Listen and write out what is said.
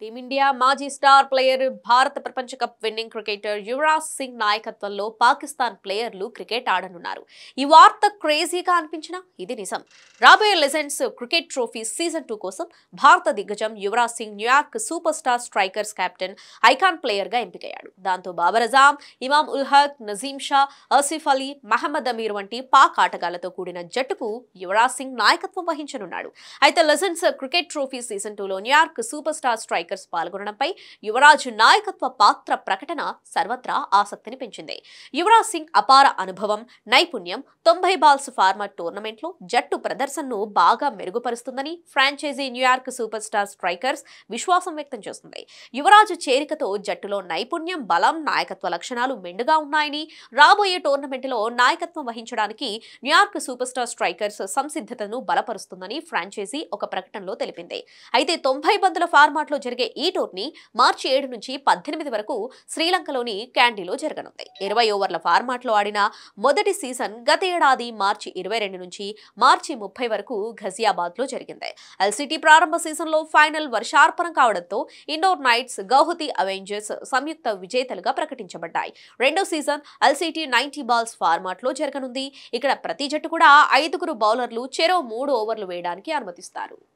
team India మాజీ star player భారత ప్రపంచ cup winning cricketer Yuvraj Singh నాయకత్వంలో పాకిస్తాన్ ప్లేయర్లు క్రికెట్ ఆడనున్నారు ఈ వార్త క్రేజీగా అనిపించినా ఇది నిజం రాబోయే legends cricket trophy season two కోసం భారత దిగ్గజం Yuvraj Singh New York super star strikers captain icon player గా ఎంపికయ్యాడు దాంతో బాబర్ అజాం ఇమాం ఉల్ హక్ నజీం షా ఆసిఫ్ అలీ మహమ్మద్ అమీర్ వంటి పాక్ ఆటగాళ్లతో కూడిన జట్టుకు యువరాజ్ సింగ్ నాయకత్వం వహించనున్నాడు అయితే లెజెండ్స్ క్రికెట్ ట్రోఫీ సీజన్ టూలో న్యూయార్క్ సూపర్ స్టార్ స్ట్రైకర్స్ పాల్గొనడంపై యువరాజ్ నాయకత్వ పాత్ర ప్రకటన సర్వత్రా ఆసక్తిని పెంచింది యువరాజ్ సింగ్ అపార అనుభవం నైపుణ్యం తొంభై బాల్స్ ఫార్మాట్ టోర్నమెంట్లో జట్టు ప్రదర్శనను బాగా మెరుగుపరుస్తుందని franchisee New York super star strikers విశ్వాసం వ్యక్తం చేస్తుంది యువరాజు చేరికతో జట్టులో నైపుణ్యం బలం నాయకత్వ లక్షణాలు మెండుగా ఉన్నాయని రాబోయే టోర్నమెంట్లో నాయకత్వం వహించడానికి న్యూయార్క్ సూపర్ స్టార్ స్ట్రైకర్స్ సంసిద్ధతను బలపరుస్తుందని ఫ్రాంచైజీ ఒక ప్రకటనలో తెలిపింది అయితే తొంభై బంతుల ఫార్మాట్లో జరిగే ఈ టోర్నీ మార్చి ఏడు నుంచి పద్దెనిమిది వరకు శ్రీలంకలోని క్యాండీలో జరగనుంది ఇరవై ఓవర్ల ఫార్మాట్లో ఆడిన మొదటి సీజన్ గత ఏడాది మార్చి ఇరవై రెండు నుంచి మార్చి ముప్పై వరకు ఘజియాబాద్ లో జరిగింది ఎల్సిటీ ప్రారంభ సీజన్లో ఫైనల్ వర్షార్పణ కావడంతో ఇండోర్ నైట్స్ గౌహతి అవెంజర్స్ సంయుక్త విజేతలుగా ప్రకటించబడ్డాయి రెండో season LCT ninety balls format లో జరగనుంది ఇక్కడ ప్రతి జట్టు కూడా ఐదుగురు బౌలర్లు చెరో మూడు ఓవర్లు వేయడానికి అనుమతిస్తారు